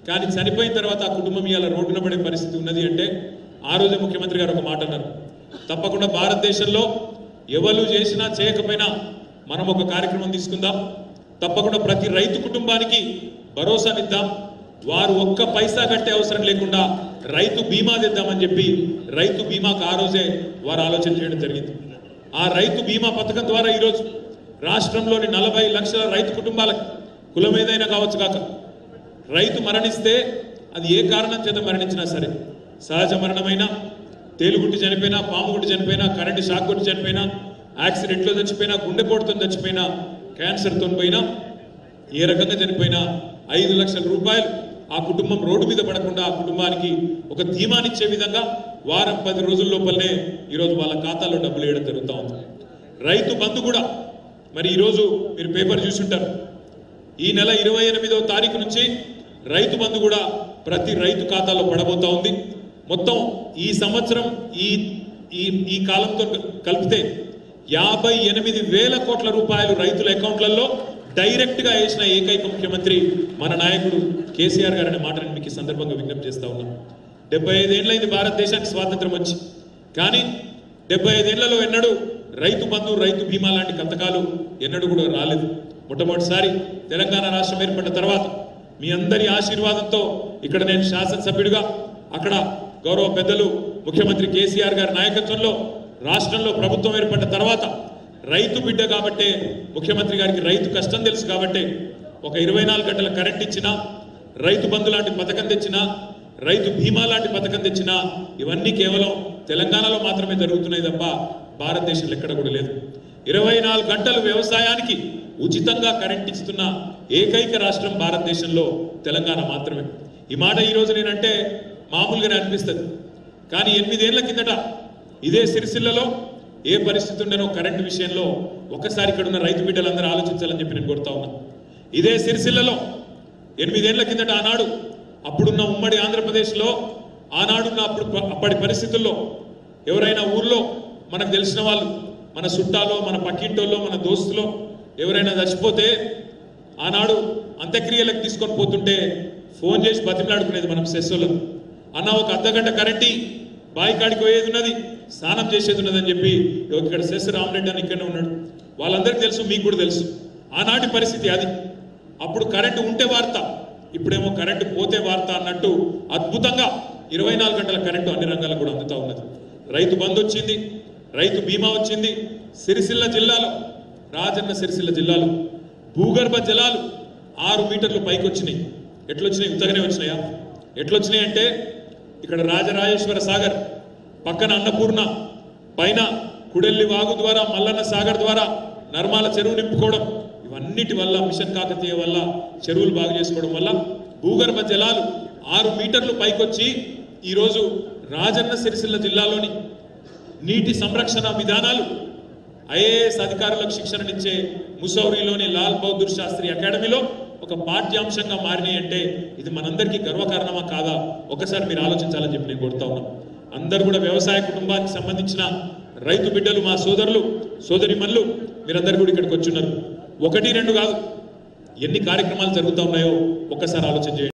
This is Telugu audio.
కానీ చనిపోయిన తర్వాత ఆ కుటుంబం ఇవాళ రోడ్డున పడే పరిస్థితి ఉన్నది అంటే ఆ రోజే ముఖ్యమంత్రి గారు ఒక మాట అన్నారు తప్పకుండా భారతదేశంలో ఎవరు చేసినా చేయకపోయినా మనం ఒక కార్యక్రమం తీసుకుందాం తప్పకుండా ప్రతి రైతు కుటుంబానికి భరోసానిద్దాం వారు ఒక్క పైసా కట్టే అవసరం లేకుండా రైతు బీమా తెద్దామని చెప్పి రైతు బీమాకు ఆ రోజే వారు ఆలోచన చేయడం జరిగింది ఆ రైతు బీమా పథకం ద్వారా ఈరోజు రాష్ట్రంలోని నలభై లక్షల రైతు కుటుంబాలకు కులం ఏదైనా కావచ్చు కాక రైతు మరణిస్తే అది ఏ కారణం చేత మరణించినా సరే సహజ మరణమైనా తేలుగుట్టి చనిపోయినా పాము గుట్టి చనిపోయినా కరెంటు షాక్ కొట్టి చనిపోయినా యాక్సిడెంట్లో చచ్చిపోయినా గుండెపోటుతో చచ్చిపోయినా క్యాన్సర్తో పోయినా ఏ రకంగా చనిపోయినా ఐదు లక్షల రూపాయలు ఆ కుటుంబం రోడ్డు మీద పడకుండా ఆ కుటుంబానికి ఒక ధీమానిచ్చే విధంగా వారం పది రోజుల లోపలనే ఈరోజు వాళ్ళ ఖాతాలో డబ్బులు వేయడం జరుగుతూ ఉంది రైతు బంధు కూడా మరి ఈరోజు మీరు పేపర్ చూసుంటారు ఈ నెల ఇరవై ఎనిమిదవ తారీఖు నుంచి రైతు బంధు కూడా ప్రతి రైతు ఖాతాలో పడబోతా ఉంది మొత్తం ఈ సంవత్సరం ఈ ఈ ఈ కాలంతో కలిపితే యాభై ఎనిమిది వేల కోట్ల రూపాయలు రైతుల అకౌంట్లలో డైరెక్ట్ గా వేసిన ఏకైక ముఖ్యమంత్రి మన నాయకుడు కేసీఆర్ గారు అనే మాటని మీకు ఈ సందర్భంగా విజ్ఞప్తి చేస్తా ఉన్నాం డెబ్బై ఐదేళ్లైంది భారతదేశానికి స్వాతంత్రం వచ్చి కానీ డెబ్బై ఐదేళ్లలో ఎన్నడూ రైతు బంధు రైతు బీమా లాంటి పథకాలు ఎన్నడూ కూడా రాలేదు మొట్టమొదటిసారి తెలంగాణ రాష్ట్రం ఏర్పడిన తర్వాత మీ అందరి ఆశీర్వాదంతో ఇక్కడ నేను శాసనసభ్యుడిగా అక్కడ గౌరవ పెద్దలు ముఖ్యమంత్రి కేసీఆర్ గారి నాయకత్వంలో రాష్ట్రంలో ప్రభుత్వం ఏర్పడిన తర్వాత రైతు బిడ్డ కాబట్టే ముఖ్యమంత్రి గారికి రైతు కష్టం తెలుసు కాబట్టే ఒక ఇరవై నాలుగు గంటల కరెంట్ ఇచ్చినా రైతు బంధు లాంటి పథకం తెచ్చినా రైతు బీమా లాంటి పథకం తెచ్చినా ఇవన్నీ కేవలం తెలంగాణలో మాత్రమే జరుగుతున్నాయి తప్ప భారతదేశంలో ఎక్కడ కూడా లేదు ఇరవై నాలుగు గంటలు వ్యవసాయానికి ఉచితంగా కరెంట్ ఇస్తున్న ఏకైక రాష్ట్రం భారతదేశంలో తెలంగాణ మాత్రమే ఈ మాట ఈ రోజు నేనంటే మామూలుగానే అనిపిస్తుంది కానీ ఎనిమిదేళ్ల కిందట ఇదే సిరిసిల్లలో ఏ పరిస్థితి ఉండనో కరెంటు విషయంలో ఒకసారి ఇక్కడ ఉన్న రైతు బిడ్డలందరూ ఆలోచించాలని చెప్పి నేను కోరుతా ఉన్నా ఇదే సిరిసిల్లలో ఎనిమిదేళ్ల కిందట ఆనాడు అప్పుడున్న ఉమ్మడి ఆంధ్రప్రదేశ్లో ఆనాడున్న అప్పుడు అప్పటి పరిస్థితుల్లో ఎవరైనా ఊర్లో మనకు తెలిసిన వాళ్ళు మన చుట్టాలో మన పక్కింటోల్లో మన దోస్తులో ఎవరైనా చచ్చిపోతే ఆనాడు అంత్యక్రియలకు తీసుకొని పోతుంటే ఫోన్ చేసి బతిమలాడుకునేది మనం సెస్సులను అన్న ఒక అర్ధగంట కరెంటీ బావి కాడికి పోయేది ఉన్నది స్నానం చేసేది ఉన్నది అని చెప్పి ఇక్కడ సెస్ రామరెడ్డి అని ఇక్కడనే ఉన్నాడు వాళ్ళందరికీ తెలుసు మీకు కూడా తెలుసు ఆనాటి పరిస్థితి అది అప్పుడు కరెంటు ఉంటే వార్త ఇప్పుడేమో కరెంటు పోతే వార్త అన్నట్టు అద్భుతంగా ఇరవై నాలుగు గంటల కరెంటు అన్ని రంగాలకు కూడా అందుతా ఉన్నది రైతు బంధు వచ్చింది రైతు బీమా వచ్చింది సిరిసిల్ల జిల్లాలో రాజన్న సిరిసిల్ల జిల్లాలో భూగర్భ జలాలు ఆరు మీటర్లు పైకి వచ్చినాయి ఎట్లొచ్చినాయి ఉత్తగానే వచ్చినాయా ఎట్లొచ్చినాయి అంటే ఇక్కడ రాజరాజేశ్వర సాగర్ పక్కన అన్నపూర్ణ పైన కుడెల్లి వాగు ద్వారా మల్లన్న సాగర్ ద్వారా నర్మాల చెరువు నింపుకోవడం ఇవన్నిటి వల్ల మిషన్ కాకతీయ వల్ల చెరువులు బాగు చేసుకోవడం వల్ల భూగర్భ జలాలు ఆరు మీటర్లు పైకొచ్చి ఈరోజు రాజన్న సిరిసిల్ల జిల్లాలోని నీటి సంరక్షణ విధానాలు ఐఏఎస్ అధికారులకు శిక్షణనిచ్చే ముసౌరిలోని లాల్ బహదూర్ శాస్త్రి అకాడమీలో ఒక పాఠ్యాంశంగా మారినాయి అంటే ఇది మనందరికీ గర్వకారణమా కాదా ఒకసారి మీరు ఆలోచించాలని చెప్పి నేను కోరుతా ఉన్నాను అందరూ కూడా వ్యవసాయ కుటుంబానికి సంబంధించిన రైతు బిడ్డలు మా సోదరులు సోదరిమల్లు మీరందరూ కూడా ఇక్కడికి వచ్చున్నారు ఒకటి రెండు కాదు ఎన్ని కార్యక్రమాలు జరుగుతూ ఉన్నాయో ఒక్కసారి ఆలోచన చేయండి